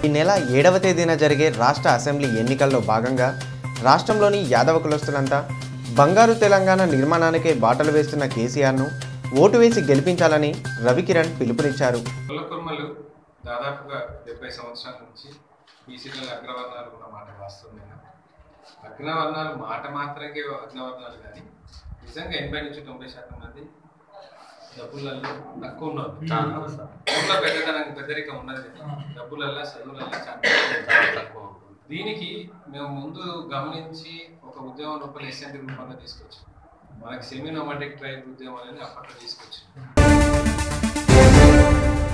ఈ నెల ఏడవ తేదీన జరిగే రాష్ట్ర అసెంబ్లీ ఎన్నికల్లో భాగంగా రాష్ట్రంలోని యాదవ కులస్తులంతా బంగారు తెలంగాణ నిర్మాణానికే బాటలు వేస్తున్న కేసీఆర్ను ఓటు వేసి గెలిపించాలని రవికిరణ్ పిలుపునిచ్చారు కులకుర్మలు దాదాపుగా డెబ్బై సంవత్సరాల నుంచి బీసీలలో అగ్రవర్ణాలు ఉన్న మాట వాస్తవమేనా అగ్రవర్ణాలు మాట మాత్రమే అగ్రవర్ణాలు కానీ నిజంగా ఎనభై నుంచి తొంభై శాతం మంది డబ్బులలో తక్కువ ఉన్నారు చాలా ఊళ్ళో పెద్దతనానికి పెద్దరికం ఉన్నది డబ్బులల్లో చదువులలో చాలా తక్కువ దీనికి మేము ముందు గమనించి ఒక ఉద్యమం రూపంలో ఎస్ఎండి రూపంలో తీసుకొచ్చాం మనకి సెమీ నోమాటిక్ ట్రైబ్ ఉద్యమం అనేది అప్పట్లో తీసుకొచ్చాం